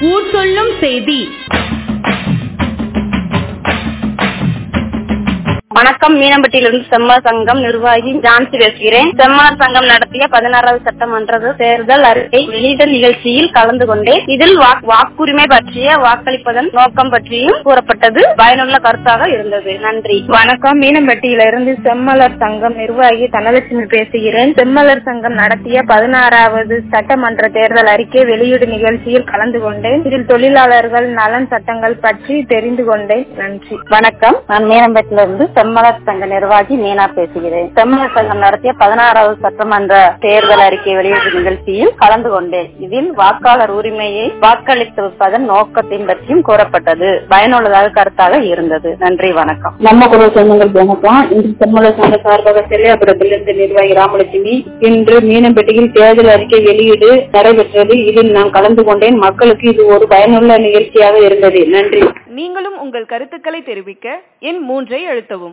ஊர் சொல்லும் செய்தி வணக்கம் மீனம்பட்டியிலிருந்து செம்மார் சங்கம் நிர்வாகி ஜான்சி பேசுகிறேன் செம்மார் சங்கம் நடத்திய பதினாறாவது சட்டமன்ற தேர்தல் அறிக்கை வெளியிட நிகழ்ச்சியில் கலந்து கொண்டேன் இதில் வாக்- வாக்குரிமை பற்றிய வாக்களிப்பதன் நோக்கம் பற்றியும் கூறப்பட்டது பயனுள்ள கருத்தாக இருந்தது நன்றி வணக்கம் மீனம்பட்டியிலிருந்து செம்மலர் சங்கம் நிர்வாகி தனலட்சுமி பேசுகிறேன் செம்மலர் சங்கம் நடத்திய பதினாறாவது சட்டமன்ற தேர்தல் அறிக்கை வெளியீடு நிகழ்ச்சியில் கலந்து கொண்டேன் இதில் தொழிலாளர்கள் நலன் சட்டங்கள் பற்றி தெரிந்து கொண்டேன் நன்றி வணக்கம் நான் மீனம்பட்டியிலிருந்து செம்மலர் சங்க நிர்வாகி மீனா பேசுகிறேன் செம்மலர் சங்கம் நடத்திய பதினாறாவது சட்டமன்ற தேர்தல் அறிக்கை வெளியீட்டு நிகழ்ச்சியில் கலந்து கொண்டேன் இதில் வாக்காளர் உரிமையை வாக்களிப்பதன் நோக்கத்தின் பற்றியும் கூறப்பட்டது பயனுள்ளதாக கருத்தாக இருந்தது நன்றி வணக்கம் நம்ம குரல் சொந்தங்கள் வணக்கம் இன்று செம்மல சங்க சார்பாக செல்லையாபுரத்திலிருந்து நிர்வாகி ராமலட்சுமி இன்று மீனம்பட்டியில் தேர்தல் அறிக்கை வெளியீடு நடைபெற்றது இதில் நான் கலந்து கொண்டேன் மக்களுக்கு இது ஒரு பயனுள்ள நிகழ்ச்சியாக இருந்தது நன்றி நீங்களும் உங்கள் கருத்துக்களை தெரிவிக்க எண் மூன்றை அழுத்தவும்